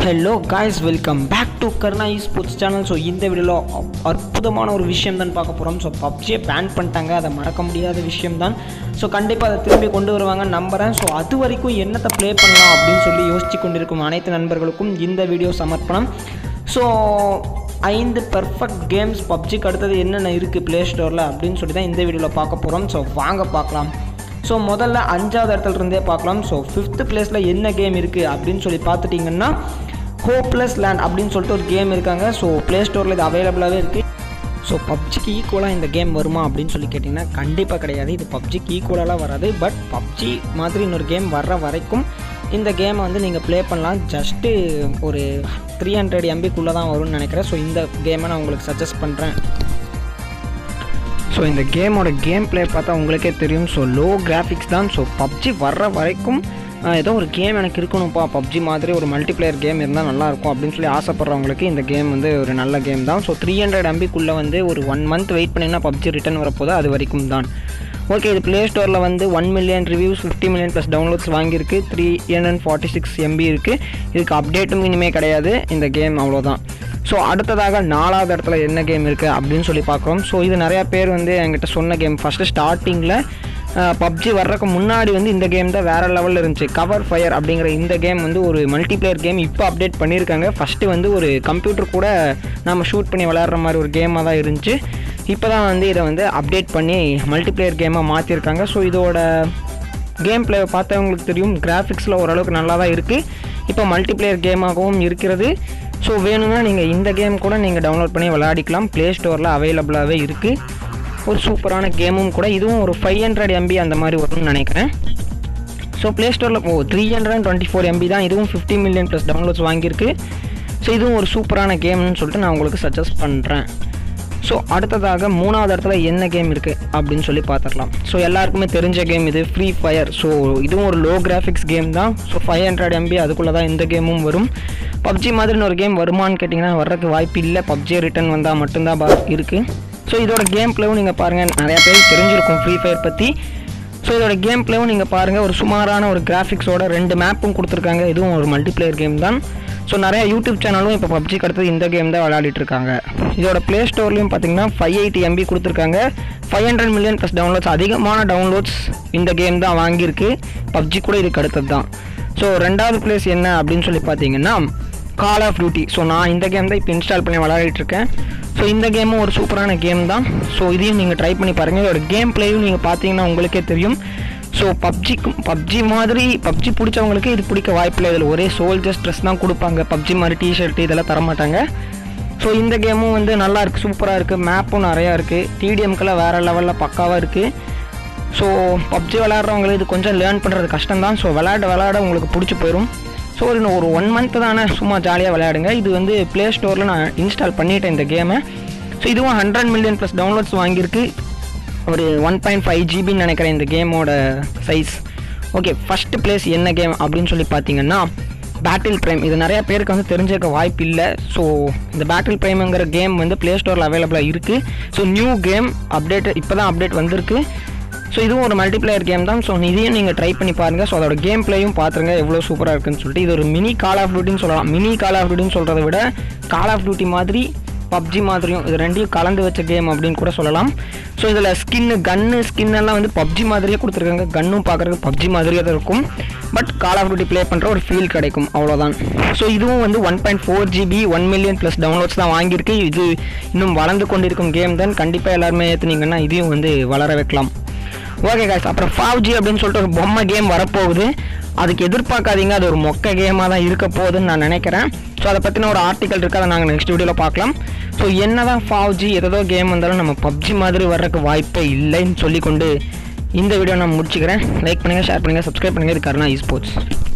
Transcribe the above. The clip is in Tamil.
hello guys welcome back to Karna e sports channel so இந்த வீடியோவில் அற்புதமான ஒரு விஷயம் தான் பார்க்க போகிறோம் ஸோ பப்ஜியை பேன் பண்ணிட்டாங்க அதை மறக்க முடியாத விஷயம் தான் ஸோ கண்டிப்பாக அதை திரும்பி கொண்டு வருவாங்க நம்புகிறேன் ஸோ அது வரைக்கும் என்னத்தை ப்ளே பண்ணலாம் அப்படின்னு சொல்லி யோசிச்சு கொண்டிருக்கும் அனைத்து நண்பர்களுக்கும் இந்த வீடியோ சமர்ப்பணம் ஸோ ஐந்து பெர்ஃபெக்ட் கேம்ஸ் பப்ஜிக்கு அடுத்தது என்னென்ன இருக்குது ப்ளே ஸ்டோரில் அப்படின்னு சொல்லி தான் இந்த வீடியோவில் பார்க்க போகிறோம் ஸோ வாங்க பார்க்கலாம் ஸோ முதல்ல அஞ்சாவது இடத்துல இருந்தே பார்க்கலாம் ஸோ ஃபிஃப்த் பிளேஸில் என்ன கேம் இருக்குது அப்படின்னு சொல்லி பார்த்துட்டிங்கன்னா ஹோப்லெஸ் லேண்ட் அப்படின்னு சொல்லிட்டு ஒரு கேம் இருக்காங்க ஸோ ப்ளே ஸ்டோரில் இது அவைலபிளாகவே இருக்குது ஸோ பப்ஜிக்கு ஈக்குவலாக இந்த கேம் வருமா அப்படின்னு சொல்லி கேட்டிங்கன்னா கண்டிப்பாக கிடையாது இது பப்ஜிக்கு ஈக்குவலாக வராது பட் பப்ஜி மாதிரி இன்னொரு கேம் வர்ற வரைக்கும் இந்த கேமை வந்து நீங்கள் ப்ளே பண்ணலாம் ஜஸ்ட்டு ஒரு த்ரீ ஹண்ட்ரட் எம்பிக்குள்ளே தான் வரும்னு நினைக்கிறேன் ஸோ இந்த கேமை நான் உங்களுக்கு சஜஸ்ட் பண்ணுறேன் ஸோ இந்த கேமோட கேம் ப்ளே பார்த்தா உங்களுக்கே தெரியும் ஸோ லோ கிராஃபிக்ஸ் தான் ஸோ பப்ஜி வர்ற வரைக்கும் ஆஹ், ஏதோ ஒரு கேம் எனக்கு இருக்கணும்ப்பா பப்ஜி மாதிரி ஒரு மல்டிப்ளேயர் கேம் இருந்தால் நல்லாயிருக்கும் அப்படின்னு சொல்லி ஆசைப்பட்றவங்களுக்கு இந்த கேம் வந்து ஒரு நல்ல கேம் தான் ஸோ த்ரீ ஹண்ட்ரட் எம்பிக்குள்ளே வந்து ஒரு ஒன் மந்த் வெயிட் பண்ணிங்கன்னா பப்ஜி ரிட்டர்ன் வரப்போது அது வரைக்கும் தான் ஓகே இது ப்ளே ஸ்டோரில் வந்து one million reviews fifty million plus downloads வாங்கியிருக்கு three hundred forty six MB இருக்குது இதுக்கு அப்டேட்டும் இனிமே கிடையாது இந்த கேம் அவ்வளோதான் ஸோ அடுத்ததாக நாலாவது இடத்துல என்ன கேம் இருக்குது அப்படின்னு சொல்லி பார்க்குறோம் ஸோ இது நிறையா பேர் வந்து என்கிட்ட சொன்ன கேம் ஃபஸ்ட்டு ஸ்டார்டிங்கில் பப்ஜி வர்றதுக்கு முன்னாடி வந்து இந்த கேம் தான் வேறு லெவலில் இருந்துச்சு கவர் ஃபயர் அப்படிங்கிற இந்த கேம் வந்து ஒரு மல்டிப்ளேயர் கேம் இப்போ அப்டேட் பண்ணியிருக்காங்க ஃபஸ்ட்டு வந்து ஒரு கம்ப்யூட்டர் கூட நம்ம ஷூட் பண்ணி விளையாடுற மாதிரி ஒரு கேமாக தான் இருந்துச்சு இப்போ தான் வந்து இதை வந்து அப்டேட் பண்ணி மல்டிப்ளேயர் கேமாக மாற்றிருக்காங்க ஸோ இதோட கேம் பிளே பார்த்தவங்களுக்கு தெரியும் கிராஃபிக்ஸில் ஓரளவுக்கு நல்லா தான் இருக்குது இப்போ மல்டிப்ளேயர் கேமாகவும் இருக்கிறது ஸோ வேணும்னா நீங்கள் இந்த கேம் கூட நீங்கள் டவுன்லோட் பண்ணி விளையாடிக்கலாம் ப்ளே ஸ்டோரில் அவைலபிளாகவே இருக்குது ஒரு சூப்பரான கேமும் கூட இதுவும் ஒரு ஃபைவ் ஹண்ட்ரட் எம்பி அந்த மாதிரி வரும்னு நினைக்கிறேன் ஸோ ப்ளே ஸ்டோரில் oh three hundred and twenty four MB தான் இதுவும் ஃபிஃப்டி மில்லியன் ப்ளஸ் டவுன்லோட்ஸ் வாங்கியிருக்கு ஸோ இதுவும் ஒரு சூப்பரான கேம்னு சொல்லிட்டு நான் உங்களுக்கு சஜஸ்ட் பண்ணுறேன் ஸோ அடுத்ததாக மூணாவது இடத்துல என்ன கேம் இருக்குது அப்படின்னு சொல்லி பார்த்துடலாம் ஸோ எல்லாருக்குமே தெரிஞ்ச கேம் இது ஃப்ரீ ஃபயர் ஸோ இதுவும் ஒரு லோ கிராஃபிக்ஸ் கேம் தான் ஸோ ஃபைவ் ஹண்ட்ரட் எம்பி அதுக்குள்ளே தான் இந்த கேமும் வரும் பப்ஜி மாதிரி ஒரு கேம் வருமான்னு கேட்டிங்கன்னா வர்றதுக்கு வாய்ப்பு இல்லை பப்ஜி ரிட்டர்ன் வந்தால் மட்டும்தான் பா இருக்குது ஸோ இதோட கேம் பிளேவும் நீங்கள் பாருங்கள் நிறையா பேருக்கு தெரிஞ்சிருக்கும் ஃப்ரீ ஃபயர் பற்றி ஸோ இதோட கேம் பிளேவும் நீங்கள் பாருங்கள் ஒரு சுமாரான ஒரு கிராஃபிக்ஸோட ரெண்டு மேப்பும் கொடுத்துருக்காங்க இதுவும் ஒரு மல்டிப்ளேயர் கேம் தான் ஸோ நிறைய யூடியூப் சேனலும் இப்போ பப்ஜிக்கு அடுத்தது இந்த கேம் தான் விளையாடிட்டு இருக்காங்க இதோட ப்ளே ஸ்டோர்லையும் பார்த்தீங்கன்னா ஃபைவ் எயிட்டி எம்பி கொடுத்துருக்காங்க five hundred million plus downloads அதிகமான டவுன்லோட்ஸ் இந்த கேம் தான் வாங்கியிருக்கு பப்ஜி கூட இதுக்கு அடுத்தது தான் ஸோ ரெண்டாவது பிளேஸ் என்ன அப்படின்னு சொல்லி பார்த்தீங்கன்னா கால் ஆஃப் டியூட்டி ஸோ நான் இந்த கேம் தான் இப்போ இன்ஸ்டால் பண்ணி விளையாடிட்டு இருக்கேன் ஸோ இந்த கேமும் ஒரு சூப்பரான கேம் தான் ஸோ இதையும் நீங்கள் ட்ரை பண்ணி பாருங்கள் இதோட கேம் பிளேயும் நீங்கள் பார்த்தீங்கன்னா உங்களுக்கே தெரியும் ஸோ பப்ஜிக்கும் பப்ஜி மாதிரி பப்ஜி பிடிச்சவங்களுக்கு இது பிடிக்க வாய்ப்பில்லை இதில் ஒரே சோல்ஜர்ஸ் ட்ரெஸ் தான் கொடுப்பாங்க பப்ஜி மாதிரி டிஷர்ட் இதெல்லாம் தர மாட்டாங்க ஸோ இந்த கேமும் வந்து நல்லா இருக்குது சூப்பராக இருக்குது மேப்பும் நிறையா இருக்குது டிடிஎம்க்கெல்லாம் வேறு லெவலில் பக்காவாக இருக்குது ஸோ பப்ஜி விளையாடுறவங்களுக்கு இது கொஞ்சம் லேர்ன் பண்ணுறது கஷ்டம் தான் ஸோ விளையாட விளையாட உங்களுக்கு பிடிச்சி போயிடும் ஸோ ஒரு ஒரு ஒன் மந்த் தானே சும்மா ஜாலியாக விளையாடுங்க இது வந்து ப்ளே ஸ்டோரில் நான் இன்ஸ்டால் பண்ணிட்டேன் இந்த கேமை ஸோ இதுவும் ஹண்ட்ரட் மில்லியன் ப்ளஸ் டவுன்லோட்ஸ் வாங்கியிருக்கு ஒரு ஒன் பாயிண்ட் ஃபைவ் ஜிபின்னு நினைக்கிறேன் இந்த கேமோட சைஸ் ஓகே ஃபஸ்ட்டு பிளேஸ் என்ன கேம் அப்படின்னு சொல்லி பார்த்தீங்கன்னா பேட்டில் ப்ரைம் இது நிறைய பேருக்கு வந்து தெரிஞ்சிருக்க வாய்ப்பு இல்லை ஸோ இந்த பேட்டில் ப்ரைமுங்கிற கேம் வந்து ப்ளே ஸ்டோரில் அவைலபிளாக இருக்குது ஸோ நியூ கேம் அப்டேட் இப்போ தான் அப்டேட் வந்திருக்கு ஸோ இதுவும் ஒரு மல்டிப்ளேயர் கேம் தான் ஸோ இதையும் நீங்கள் ட்ரை பண்ணி பாருங்கள் ஸோ அதோட கேம் பிளேயும் பார்த்துருங்க எவ்வளோ சூப்பராக இருக்குன்னு சொல்லிட்டு இது ஒரு மினி கால் ஆஃப் டியூட்டின்னு சொல்லலாம் மினி கால் ஆஃப் டியூட்டின்னு சொல்கிறத விட கால் ஆஃப் டியூட்டி மாதிரி பப்ஜி மாதிரியும் இது ரெண்டையும் கலந்து வச்ச கேம் அப்படின்னு கூட சொல்லலாம் ஸோ இதில் ஸ்கின்னு கன்னு ஸ்கின் எல்லாம் வந்து பப்ஜி மாதிரியே கொடுத்துருக்காங்க கன்னும் பார்க்குறதுக்கு பப்ஜி மாதிரியே தான் இருக்கும் but call of duty play பண்ணுற ஒரு ஃபீல் கிடைக்கும் அவ்வளோதான் ஸோ இதுவும் வந்து one point four GB one million plus downloads தான் வாங்கியிருக்கு இது இன்னும் வளர்ந்து கொண்டிருக்கும் கேம் தான் கண்டிப்பாக எல்லாருமே ஏற்றுனீங்கன்னா இதையும் வந்து வளர வைக்கலாம் ஓகே காய்ஸ் அப்புறம் ஃபாவ்ஜி அப்படின்னு சொல்லிட்டு ஒரு பொம்மை கேம் வரப்போகுது அதுக்கு எதிர்பார்க்காதீங்க அது ஒரு மொக்க கேமாக தான் இருக்க போகுதுன்னு நான் நினைக்கிறேன் ஸோ அதை பற்றின ஒரு ஆர்டிக்கல் இருக்குது அதை நாங்கள் நெக்ஸ்ட் வீடியோவில் பார்க்கலாம் ஸோ என்ன தான் ஃபாவ்ஜி ஏதோ கேம் வந்தாலும் நம்ம பப்ஜி மாதிரி வர்றதுக்கு வாய்ப்பே இல்லைன்னு சொல்லிக்கொண்டு இந்த வீடியோ நான் முடிச்சுக்கிறேன் லைக் பண்ணுங்கள் ஷேர் பண்ணுங்கள் சப்ஸ்கிரைப் பண்ணுங்கள் இது கருணா இ ஸ்போர்ட்ஸ்